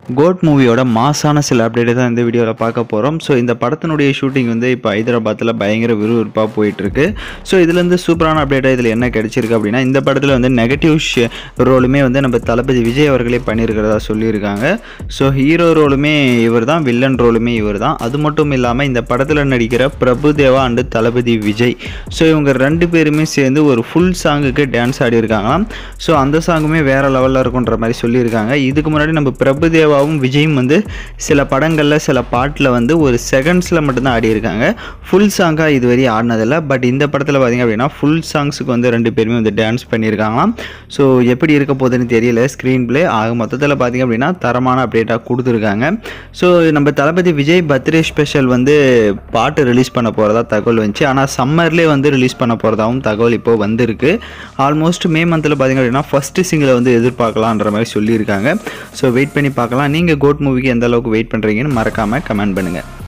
code மூவியோட மாசான சில அப்டேட்டை தான் இந்த வீடியோவில் பார்க்க போகிறோம் ஸோ இந்த படத்தினுடைய ஷூட்டிங் வந்து இப்போ ஹைதராபாத்தில் பயங்கர விறுவிறுப்பாக போயிட்டுருக்கு ஸோ இதுலேருந்து சூப்பரான அப்டேட்டாக இதில் என்ன கிடைச்சிருக்கு அப்படின்னா இந்த படத்தில் வந்து நெகட்டிவ் ரோலுமே வந்து நம்ம தளபதி விஜய் அவர்களே பண்ணியிருக்கிறதா சொல்லியிருக்காங்க ஸோ ஹீரோ ரோலுமே இவர் தான் வில்லன் ரோலுமே இவர் தான் அது மட்டும் இல்லாமல் இந்த படத்தில் நடிக்கிற பிரபுதேவா அண்டு தளபதி விஜய் ஸோ இவங்க ரெண்டு பேருமே சேர்ந்து ஒரு ஃபுல் சாங்குக்கு டான்ஸ் ஆடியிருக்காங்களாம் ஸோ அந்த சாங்குமே வேறு லெவலில் இருக்குன்ற மாதிரி சொல்லியிருக்காங்க இதுக்கு முன்னாடி நம்ம பிரபுதேவாவும் விஜயும் வந்து சில படங்களில் சில பாட்டில் வந்து ஒரு செகண்ட்ஸில் மட்டும்தான் ஆடியிருக்காங்க ஃபுல் சாங்காக இதுவரை ஆடினதில்லை பட் இந்த படத்தில் பார்த்திங்க அப்படின்னா ஃபுல் சாங்ஸுக்கு வந்து ரெண்டு பேருமே வந்து டான்ஸ் பண்ணியிருக்காங்களாம் ஸோ எப்படி இருக்க போகுதுன்னு தெரியல ஸ்க்ரீன் ப்ளே ஆக மொத்தத்தில் பார்த்திங்க அப்படின்னா தரமான அப்டேட்டாக கொடுத்துருக்காங்க ஸோ நம்ம தளபதி விஜய் பர்த்டே ஸ்பெஷல் வந்து பாட்டு ரிலீஸ் பண்ண போகிறதா தகவல் வந்துச்சு ஆனால் சம்மர்லேயே வந்து ரிலீஸ் பண்ண போகிறதாவும் தகவல் இப்போ வந்திருக்கு ஆல்மோஸ்ட் மே மந்தில் பார்த்திங்க அப்படின்னா ஃபஸ்ட்டு சிங்கிளை வந்து எதிர்பார்க்கலான்ற மாதிரி சொல்லியிருக்காங்க ஸோ வெயிட் பண்ணி பார்க்கலாம் நீங்கள் கோட் மூவிக்கு எந்த அளவுக்கு வெயிட் பண்ணுறீங்கன்னு மறக்காமல் கமெண்ட் பண்ணுங்கள்